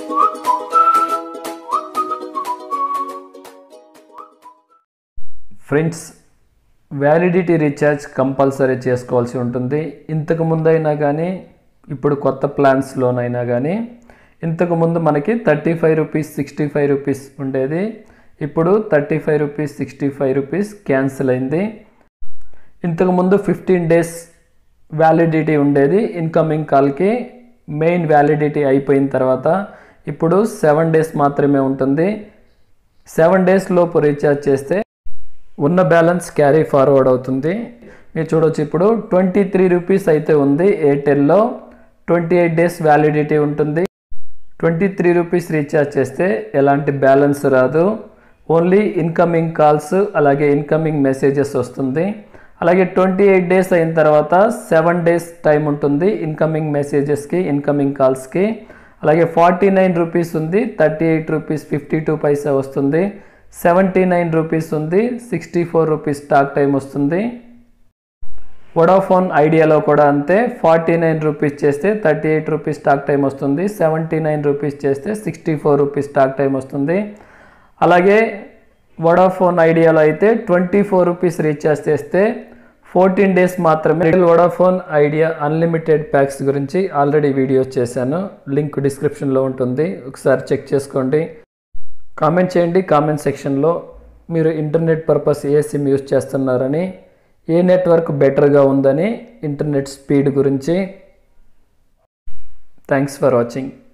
friends validity recharge compulsory చేసుకోవాల్సి ఉంటుంది ఇంతకు ముందైనా కానీ ఇప్పుడు కొత్త ప్లాన్స్లోనైనా కానీ ఇంతకు ముందు మనకి thirty five rupees sixty five rupees ఉండేది ఇప్పుడు thirty five rupees sixty five rupees cancel అయింది ఇంతకుముందు ఫిఫ్టీన్ డేస్ వ్యాలిడిటీ ఉండేది ఇన్కమింగ్ కాల్కి మెయిన్ వ్యాలిడిటీ అయిపోయిన తర్వాత ఇప్పుడు సెవెన్ డేస్ మాత్రమే ఉంటుంది సెవెన్ డేస్ లోపు రీఛార్జ్ చేస్తే ఉన్న బ్యాలెన్స్ క్యారీ ఫార్వర్డ్ అవుతుంది మీరు చూడొచ్చు ఇప్పుడు ట్వంటీ త్రీ రూపీస్ అయితే ఉంది ఎయిర్టెల్లో ట్వంటీ ఎయిట్ డేస్ వ్యాలిడిటీ ఉంటుంది ట్వంటీ త్రీ రూపీస్ రీఛార్జ్ చేస్తే ఎలాంటి బ్యాలెన్స్ రాదు ఓన్లీ ఇన్కమింగ్ కాల్స్ అలాగే ఇన్కమింగ్ మెసేజెస్ వస్తుంది అలాగే ట్వంటీ ఎయిట్ డేస్ అయిన తర్వాత సెవెన్ డేస్ టైం ఉంటుంది ఇన్కమింగ్ మెసేజెస్కి ఇన్కమింగ్ కాల్స్కి అలాగే ఫార్టీ నైన్ రూపీస్ ఉంది thirty eight rupees fifty two paisa వస్తుంది సెవెంటీ నైన్ రూపీస్ ఉంది sixty four rupees talk time వస్తుంది వడాఫోన్ ఐడియాలో కూడా అంతే ఫార్టీ నైన్ రూపీస్ చేస్తే thirty eight rupees talk time వస్తుంది సెవెంటీ నైన్ రూపీస్ చేస్తే sixty four rupees talk time వస్తుంది అలాగే వడాఫోన్ ఐడియాలో అయితే ట్వంటీ ఫోర్ రూపీస్ రీఛార్జ్ చేస్తే ఫోర్టీన్ డేస్ మాత్రమే వడాఫోన్ ఐడియా అన్లిమిటెడ్ ప్యాక్స్ గురించి ఆల్రెడీ వీడియోస్ చేశాను లింక్ డిస్క్రిప్షన్లో ఉంటుంది ఒకసారి చెక్ చేసుకోండి కామెంట్ చేయండి కామెంట్ సెక్షన్లో మీరు ఇంటర్నెట్ పర్పస్ ఏ సిమ్ యూస్ చేస్తున్నారని ఏ నెట్వర్క్ బెటర్గా ఉందని ఇంటర్నెట్ స్పీడ్ గురించి థ్యాంక్స్ ఫర్ వాచింగ్